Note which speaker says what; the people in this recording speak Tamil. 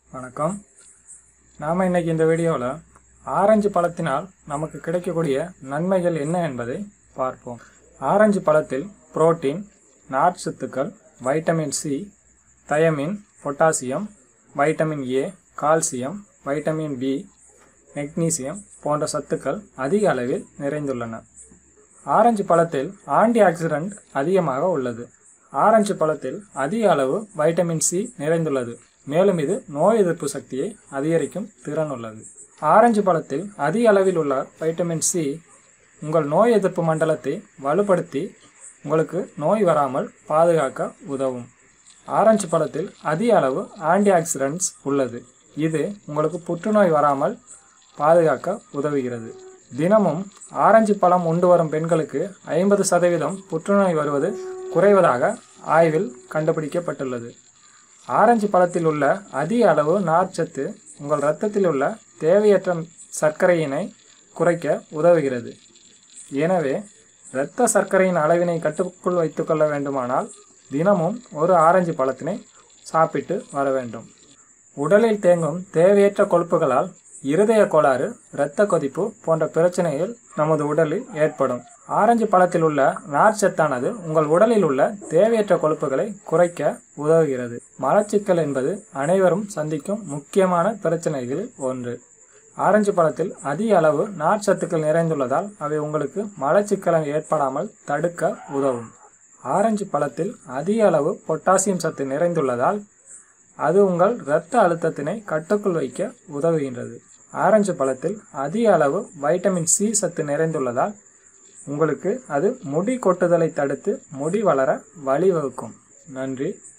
Speaker 1: வணக்கம் நாம் இன்னைக்கு இந்த வீடியோவில் ஆரஞ்சு பழத்தினால் நமக்கு கிடைக்கக்கூடிய நன்மைகள் என்ன என்பதை பார்ப்போம் ஆரஞ்சு பழத்தில் புரோட்டீன் நார்ச்சத்துக்கள் vitamin C thiamine potassium vitamin A calcium vitamin B magnesium போன்ற சத்துக்கள் அதிக அளவில் நிறைந்துள்ளன ஆரஞ்சு பழத்தில் ஆன்டி ஆக்சிடென்ட் அதிகமாக உள்ளது ஆரஞ்சு பழத்தில் அதிக அளவு வைட்டமின் சி நிறைந்துள்ளது மேலும் இது நோய் எதிர்ப்பு சக்தியை அதிகரிக்கும் திறன் உள்ளது ஆரஞ்சு பழத்தில் அதிக அளவில் உள்ள வைட்டமின் சி உங்கள் நோய் எதிர்ப்பு மண்டலத்தை வலுப்படுத்தி உங்களுக்கு நோய் வராமல் பாதுகாக்க உதவும் ஆரஞ்சு பழத்தில் அதிக அளவு ஆன்டி ஆக்சிடென்ட்ஸ் உள்ளது இது உங்களுக்கு புற்றுநோய் வராமல் பாதுகாக்க உதவுகிறது தினமும் ஆரஞ்சு பழம் உண்டு வரும் பெண்களுக்கு ஐம்பது சதவீதம் புற்றுநோய் வருவது குறைவதாக ஆய்வில் கண்டுபிடிக்கப்பட்டுள்ளது ஆரஞ்சு பழத்தில் உள்ள அதிக அளவு நார்ச்சத்து உங்கள் இரத்தத்தில் உள்ள தேவையற்ற சர்க்கரையினை குறைக்க உதவுகிறது எனவே இரத்த சர்க்கரையின் அளவினை கட்டுக்குள் வைத்துக்கொள்ள வேண்டுமானால் தினமும் ஒரு ஆரஞ்சு பழத்தினை சாப்பிட்டு வர வேண்டும் உடலில் தேங்கும் தேவையற்ற கொழுப்புகளால் இருதய கோளாறு இரத்த கொதிப்பு போன்ற பிரச்சனைகள் நமது உடலில் ஏற்படும் ஆரஞ்சு பழத்தில் உள்ள நார்ச்சத்தானது உங்கள் உடலில் உள்ள தேவையற்ற கொழுப்புகளை குறைக்க உதவுகிறது மலச்சிக்கல் என்பது அனைவரும் சந்திக்கும் முக்கியமான பிரச்சனைகளில் ஒன்று ஆரஞ்சு பழத்தில் அதிக அளவு நார்ச்சத்துக்கள் நிறைந்துள்ளதால் அவை உங்களுக்கு மலச்சிக்கலை ஏற்படாமல் தடுக்க உதவும் ஆரஞ்சு பழத்தில் அதிக அளவு பொட்டாசியம் சத்து நிறைந்துள்ளதால் அது உங்கள் இரத்த அழுத்தத்தினை கட்டுக்குள் வைக்க உதவுகின்றது ஆரஞ்சு பழத்தில் அதிக அளவு வைட்டமின் சி சத்து நிறைந்துள்ளதால் உங்களுக்கு அது முடி கொட்டுதலை தடுத்து முடி வளர வழிவகுக்கும் நன்றி